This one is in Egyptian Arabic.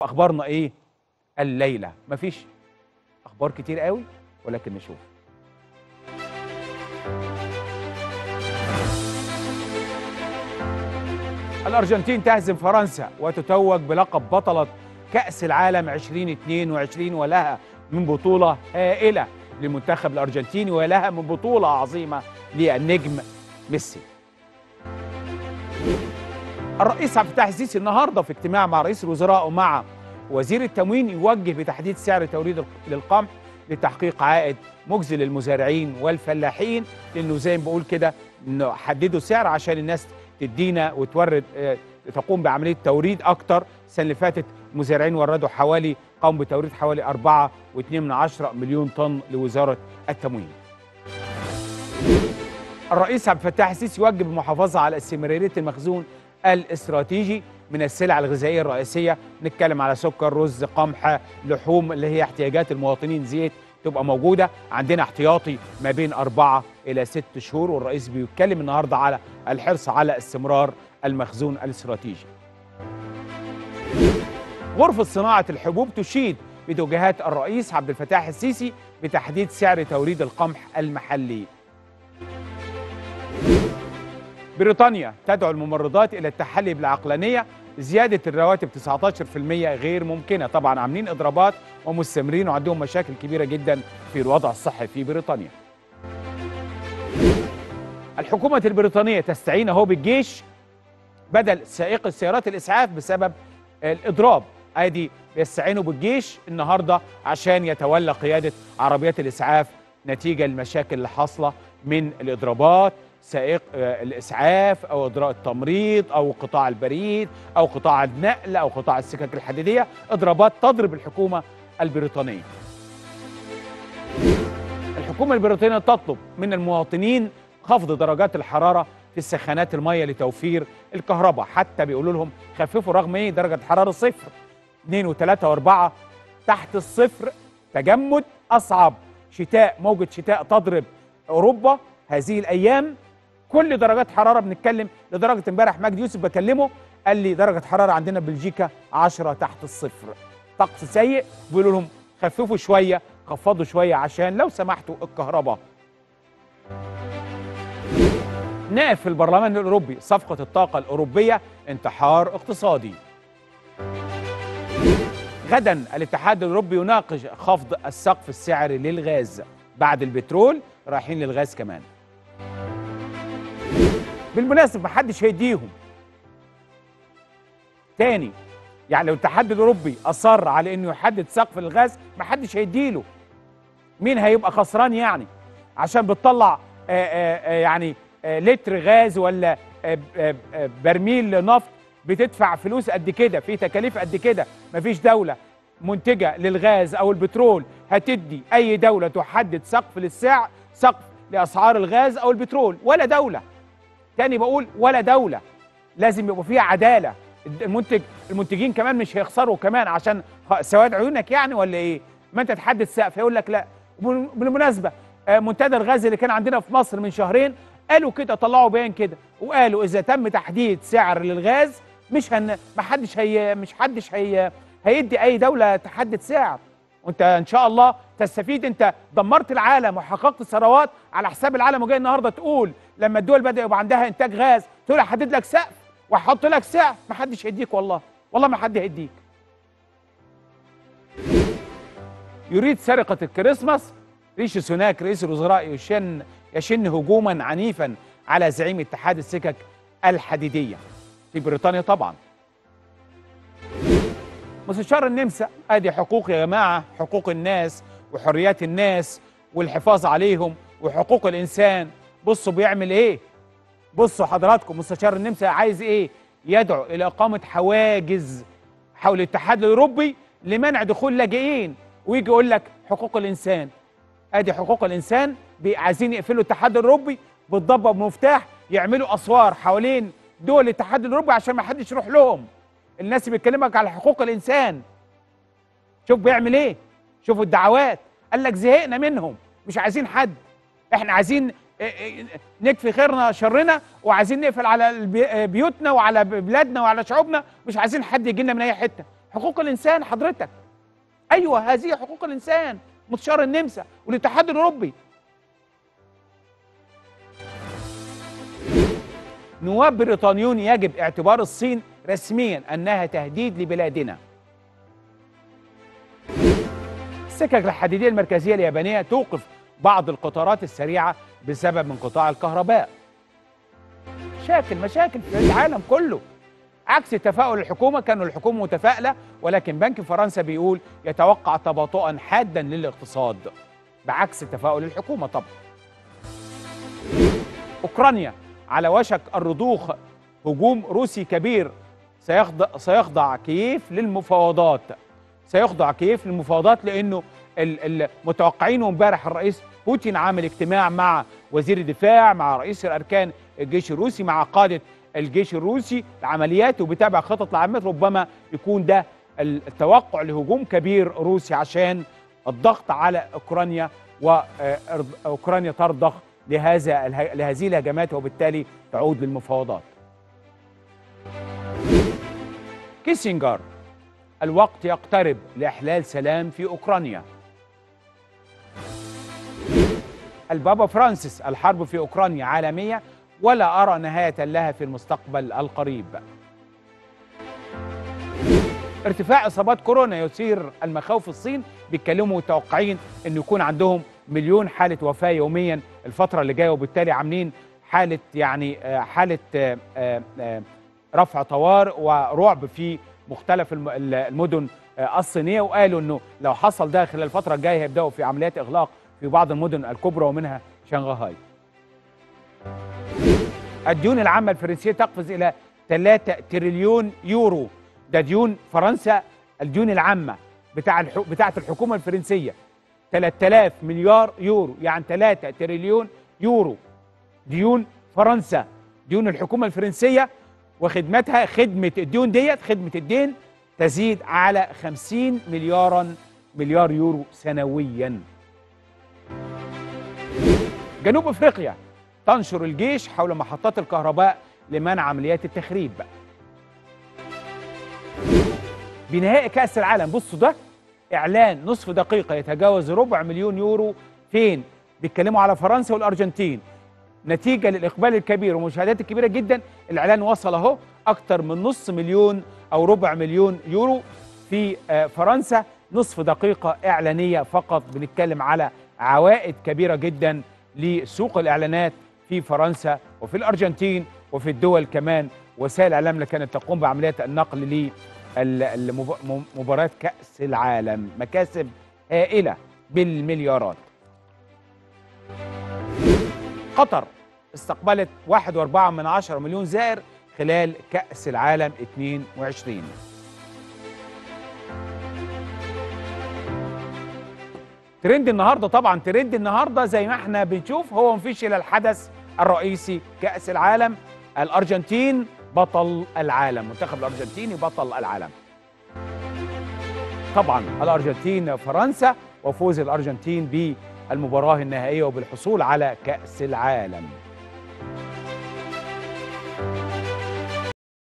اخبارنا ايه الليله مفيش اخبار كتير قوي ولكن نشوف الارجنتين تهزم فرنسا وتتوج بلقب بطله كاس العالم 2022 ولها من بطوله هائله للمنتخب الارجنتيني ولها من بطوله عظيمه للنجم ميسي الرئيس عبد الفتاح السيسي النهارده في اجتماع مع رئيس الوزراء ومع وزير التموين يوجه بتحديد سعر توريد للقمح لتحقيق عائد مجزي للمزارعين والفلاحين لانه زي ما بقول كده انه حددوا سعر عشان الناس تدينا وتورد آه، تقوم بعمليه توريد اكتر السنه اللي فاتت المزارعين وردوا حوالي قاموا بتوريد حوالي 4.2 من عشرة مليون طن لوزاره التموين. الرئيس عبد الفتاح السيسي يوجه بالمحافظه على استمراريه المخزون الاستراتيجي من السلع الغذائيه الرئيسيه نتكلم على سكر رز قمح لحوم اللي هي احتياجات المواطنين زيت تبقى موجوده عندنا احتياطي ما بين أربعة إلى ست شهور والرئيس بيتكلم النهارده على الحرص على استمرار المخزون الاستراتيجي غرفة صناعة الحبوب تشيد بتوجيهات الرئيس عبد الفتاح السيسي بتحديد سعر توريد القمح المحلي بريطانيا تدعو الممرضات الى التحلي بالعقلانيه زياده الرواتب 19% غير ممكنه طبعا عاملين اضرابات ومستمرين وعندهم مشاكل كبيره جدا في الوضع الصحي في بريطانيا الحكومه البريطانيه تستعين اهو بالجيش بدل سائق السيارات الاسعاف بسبب الاضراب ادي بيستعينوا بالجيش النهارده عشان يتولى قياده عربيات الاسعاف نتيجه للمشاكل اللي حاصله من الاضرابات سائق آه، الاسعاف او اجراء التمريض او قطاع البريد او قطاع النقل او قطاع السكك الحديديه اضرابات تضرب الحكومه البريطانيه. الحكومه البريطانيه تطلب من المواطنين خفض درجات الحراره في السخانات الميه لتوفير الكهرباء حتى بيقولوا لهم خففوا رغم ايه درجه الحراره صفر 2 و3 و4 تحت الصفر تجمد اصعب شتاء موجه شتاء تضرب اوروبا هذه الايام كل درجات حراره بنتكلم لدرجه امبارح مجدي يوسف بكلمه قال لي درجه حراره عندنا بلجيكا 10 تحت الصفر طقس سيء بيقولوا لهم خففوا شويه خفضوا شويه عشان لو سمحتوا الكهرباء نائب في البرلمان الاوروبي صفقه الطاقه الاوروبيه انتحار اقتصادي غدا الاتحاد الاوروبي يناقش خفض السقف السعري للغاز بعد البترول رايحين للغاز كمان بالمناسبه محدش هيديهم تاني يعني لو الاتحاد الاوروبي اصر على انه يحدد سقف الغاز محدش هيديله مين هيبقى خسران يعني عشان بتطلع آآ آآ يعني آآ لتر غاز ولا آآ آآ آآ برميل نفط بتدفع فلوس قد كده في تكاليف قد كده مفيش دوله منتجه للغاز او البترول هتدي اي دوله تحدد سقف للسعر سقف لاسعار الغاز او البترول ولا دوله تاني بقول ولا دوله لازم يبقى فيها عداله المنتج المنتجين كمان مش هيخسروا كمان عشان خ- سواد عيونك يعني ولا ايه ما انت تحدد سقف يقول لك لا وبال- بالمناسبه آه، منتدى الغاز اللي كان عندنا في مصر من شهرين قالوا كده طلعوا بيان كده وقالوا اذا تم تحديد سعر للغاز مش هن ما حدش هي مش حدش هي هيدي اي دوله تحدد سعر وانت ان شاء الله تستفيد انت دمرت العالم وحققت ثروات على حساب العالم وجاي النهارده تقول لما الدول بدا يبقى عندها انتاج غاز تقول هحدد لك سقف وهحط لك سعر ما حدش هيديك والله والله ما حد هيديك يريد سرقة الكريسماس ريشي سوناك رئيس الوزراء يشن يشن هجوما عنيفا على زعيم اتحاد السكك الحديدية في بريطانيا طبعا مستشار النمسا ادي حقوق يا جماعة حقوق الناس وحريات الناس والحفاظ عليهم وحقوق الإنسان بصوا بيعمل ايه بصوا حضراتكم مستشار النمسا عايز ايه يدعو الى اقامه حواجز حول الاتحاد الاوروبي لمنع دخول لاجئين ويجي يقول لك حقوق الانسان ادي حقوق الانسان بي- عايزين يقفلوا الاتحاد الاوروبي بالضبه بمفتاح يعملوا اسوار حوالين دول الاتحاد الاوروبي عشان ما حدش يروح لهم الناس اللي بتكلمك على حقوق الانسان شوف بيعمل ايه شوفوا الدعوات قال لك زهقنا منهم مش عايزين حد احنا عايزين اه، اه، نكفي خيرنا شرنا وعايزين نقفل على البي- اه، بيوتنا وعلى بلادنا وعلى شعوبنا مش عايزين حد يجي لنا من اي حته حقوق الانسان حضرتك ايوه هذه حقوق الانسان مستشار النمسا والاتحاد الاوروبي نواب بريطانيون يجب اعتبار الصين رسميا انها تهديد لبلادنا السكك الحديديه المركزيه اليابانيه توقف بعض القطارات السريعه بسبب انقطاع الكهرباء مشاكل مشاكل في العالم كله عكس تفاؤل الحكومه كانوا الحكومه متفائله ولكن بنك فرنسا بيقول يتوقع تباطؤا حادا للاقتصاد بعكس تفاؤل الحكومه طبعا اوكرانيا على وشك الرضوخ هجوم روسي كبير سيخضع سيخضع كييف للمفاوضات سيخضع كييف للمفاوضات لانه المتوقعين امبارح الرئيس بوتين عامل اجتماع مع وزير الدفاع مع رئيس الاركان الجيش الروسي مع قاده الجيش الروسي العمليات وبيتابع خطط العمليات ربما يكون ده التوقع لهجوم كبير روسي عشان الضغط على اوكرانيا واوكرانيا ترضخ لهذا لهذه الهجمات وبالتالي تعود للمفاوضات. كيسنجر الوقت يقترب لاحلال سلام في اوكرانيا. البابا فرانسيس الحرب في اوكرانيا عالميه ولا ارى نهايه لها في المستقبل القريب. ارتفاع اصابات كورونا يثير المخاوف في الصين بيتكلموا متوقعين انه يكون عندهم مليون حاله وفاه يوميا الفتره اللي جايه وبالتالي عاملين حاله يعني حاله رفع طوارئ ورعب في مختلف المدن الصينيه وقالوا انه لو حصل ده خلال الفتره الجايه هيبداوا في عمليات اغلاق في بعض المدن الكبرى ومنها شنغهاي. الديون العامه الفرنسيه تقفز الى 3 تريليون يورو ده ديون فرنسا الديون العامه بتاع الحو... بتاعه الحكومه الفرنسيه 3000 مليار يورو يعني 3 تريليون يورو ديون فرنسا ديون الحكومه الفرنسيه وخدمتها خدمه الديون ديت خدمه الدين تزيد على 50 مليارا مليار يورو سنويا جنوب افريقيا تنشر الجيش حول محطات الكهرباء لمنع عمليات التخريب بنهائي كأس العالم بصوا ده إعلان نصف دقيقة يتجاوز ربع مليون يورو فين؟ بيتكلموا على فرنسا والأرجنتين نتيجة للإقبال الكبير والمشاهدات الكبيرة جدا الإعلان وصل أهو أكتر من نص مليون أو ربع مليون يورو في فرنسا نصف دقيقة إعلانية فقط بنتكلم على عوائد كبيرة جدا لسوق الإعلانات في فرنسا وفي الأرجنتين وفي الدول كمان وسائل الإعلام اللي كانت تقوم بعمليات النقل لمباراة كأس العالم مكاسب هائلة بالمليارات قطر استقبلت 1.4 من عشرة مليون زائر خلال كأس العالم 22 ترند النهارده طبعا ترند النهارده زي ما احنا بنشوف هو مفيش الا الحدث الرئيسي كأس العالم الأرجنتين بطل العالم المنتخب الأرجنتيني بطل العالم طبعا الأرجنتين فرنسا وفوز الأرجنتين بالمباراة النهائية وبالحصول على كأس العالم